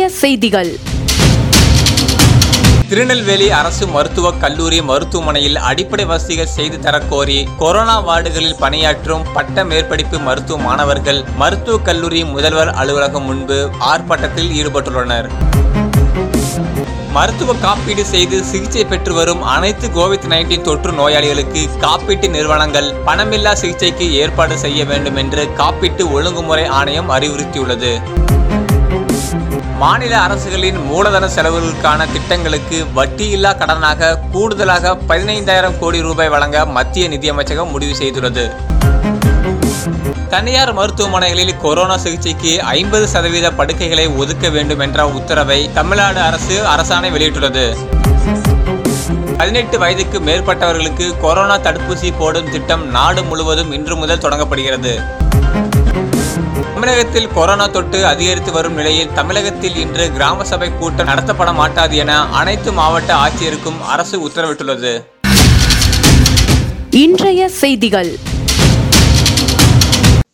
செய்திகள் திருநெல்வேலி அரசு மருத்துவக் கல்லூரி மருத்துவமனையில் அடிப்படை வசதிகள் செய்து தரக்கோரி கொரோனா வார்டுகளில் பணியாற்றும் பட்ட மேற்படிப்பு மருத்துவ மாணவர்கள் மருத்துவக் கல்லூரி முதல்வர் அலுவலகம் முன்பு ஆர்ப்பாட்டத்தில் ஈடுபட்டுள்ளனர் மருத்துவ காப்பீடு செய்து சிகிச்சை பெற்று வரும் அனைத்து கோவிட் நைன்டீன் தொற்று நோயாளிகளுக்கு காப்பீட்டு நிறுவனங்கள் பணமில்லா சிகிச்சைக்கு ஏற்பாடு செய்ய வேண்டும் என்று காப்பீட்டு ஒழுங்குமுறை ஆணையம் அறிவுறுத்தியுள்ளது மாநில அரசுகளின் மூலதன செலவுகளுக்கான திட்டங்களுக்கு வட்டியில்லா கடனாக கூடுதலாக பதினைந்தாயிரம் கோடி ரூபாய் வழங்க மத்திய நிதியமைச்சகம் முடிவு செய்துள்ளது தனியார் மருத்துவமனைகளில் கொரோனா சிகிச்சைக்கு ஐம்பது சதவீத படுக்கைகளை ஒதுக்க வேண்டும் என்ற உத்தரவை தமிழ்நாடு அரசு அரசாணை வெளியிட்டுள்ளது பதினெட்டு வயதுக்கு மேற்பட்டவர்களுக்கு கொரோனா தடுப்பூசி போடும் திட்டம் நாடு முழுவதும் இன்று முதல் தொடங்கப்படுகிறது தமிழகத்தில் கொரோனா தொற்று அதிகரித்து வரும் நிலையில் தமிழகத்தில் இன்று கிராம சபை கூட்டம் நடத்தப்பட மாட்டாது என அனைத்து மாவட்ட ஆட்சியருக்கும் அரசு உத்தரவிட்டுள்ளது இன்றைய செய்திகள்